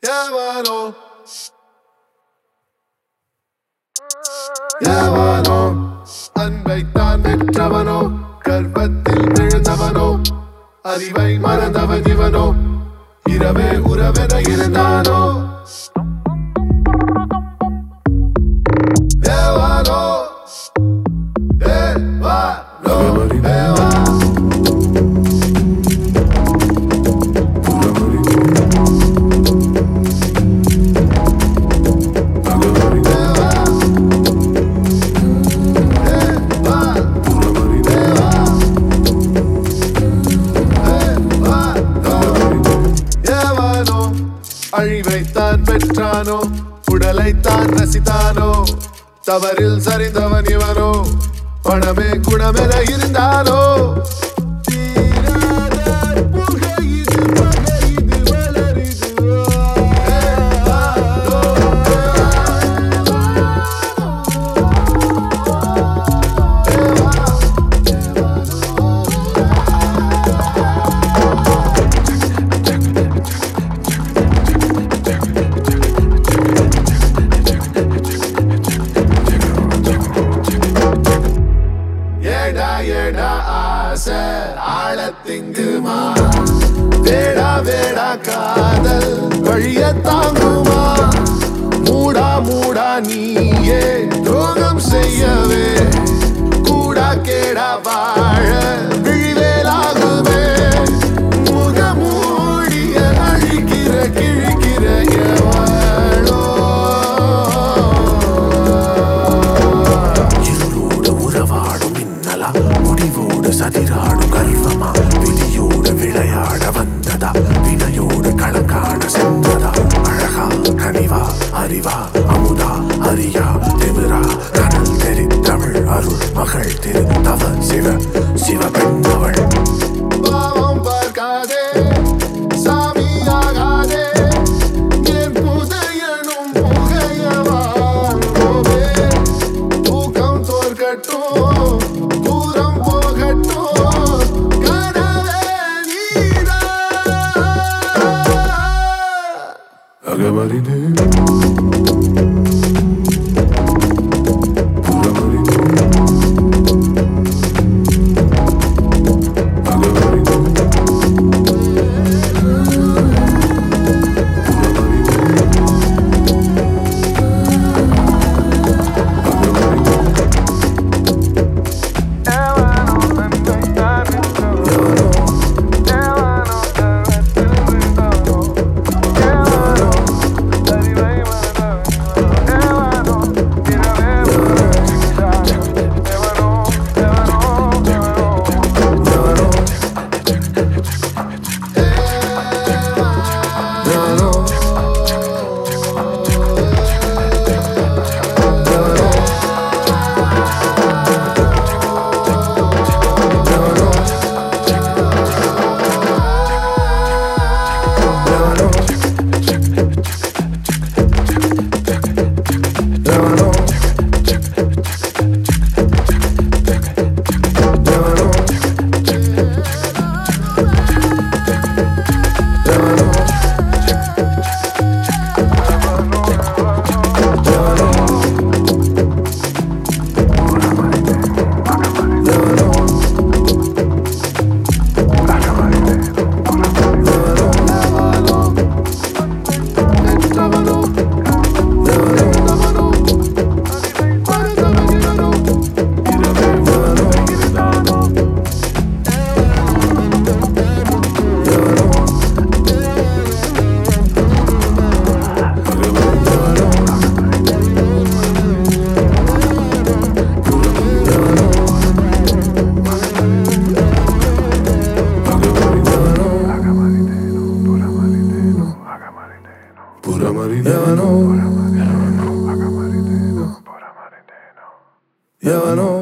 எவனோ எவனோ அன்பைத்தான் பெற்றவனோ கர்ப்பத்தில் விழுந்தவனோ அறிவை மறந்தவன் இவனோ இரவே உறவென இருந்தானோ எவனோ எவனோ எவனோ எவனோ அழிவைத்தான் பெற்றானோ உடலைத்தான் ரசித்தானோ தவறில் சரிந்தவன் இவனோ பணமே குணமென இருந்தானோ தீராத புகையிது, பகையிது, வளரிது. ஏவானோ, ஏடா ஏடா ஆசை ஆழத்திங்குமா வேடா வேடா காதல் வழிய தாங்குமா மூடா மூடா நீயே துரோகம் செய்யவே கூடா கேடா வாழ விழிவேலாகுமே முகமூடிய அழிக்கிற கிழிக்கிற எவளோ இருளோடு உறவாடும் மின்னலா முடிவோடு சதிராடும் கர்வமா விதியோடு விளையாட வந்ததா வினையோடு களங்காண சென்றதா அழகா கனிவா அறிவா அமுதா அரியா திமிரா கடல் தெரி தமிழ் அருள் மகள் திரு தவ சிவ சிவ பெண்ணவள் பாவம் பார்க்காதே சாமி ஆகாதே என் புதையனும் புகையவாழ்வோவே தூக்கம் தோற்கட்டும் தூரம் போகட்டும் கனவே நீதான் அகமறினே புறமறினே அகமறினே பெற்றவனோ விழுந்தவனோ மறந்தவன் இவனோ இரவே உறவென இருந்தானோ புறமறினே எவனோ